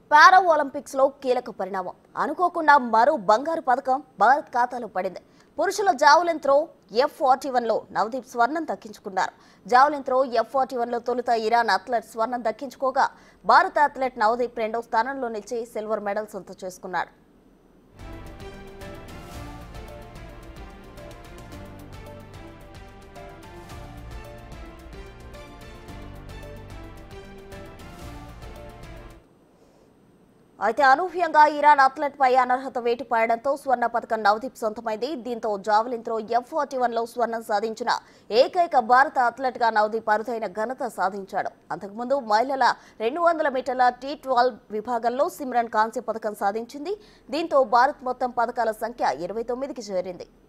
పారా Olympics లో కీలక పరిణామం అనుకోకుండా మరో బంగారు పథకం భారత్ ఖాతాలో పడింది పురుషుల javelin throw F forty one లో నవదీప్ స్వర్ణం దక్కించుకున్నారు javelin throw F forty one లో తొలుత ఇరాన్ అథ్లెట్ స్వర్ణం దక్కించుకోగా భారత అథ్లెట్ నవదీప్ రెండో స్థానంలో నిలిచి సిల్వర్ మెడల్ సొంతం చేసుకున్నాడు అయితే అనూహ్యంగా ఇరాన్ అథ్లెట్ పై అనర్హత వేటు పడడంతో స్వర్ణ పథకం నవదీప్ సొంతమైంది దీంతో javelin throw F forty one లో స్వర్ణం సాధించిన ఏకైక భారత అథ్లెట్ గా నవదీప్ అరుదైన ఘనత సాధించాడు అంతకుముందు మహిళల రెండు వందల మీటర్ల టీ ట్వెల్వ్ విభాగంలో సిమ్రన్ కాంస్య పథకం సాధించింది దీంతో భారత్ మొత్తం పథకాల సంఖ్య ఇరవై తొమ్మిదికి చేరింది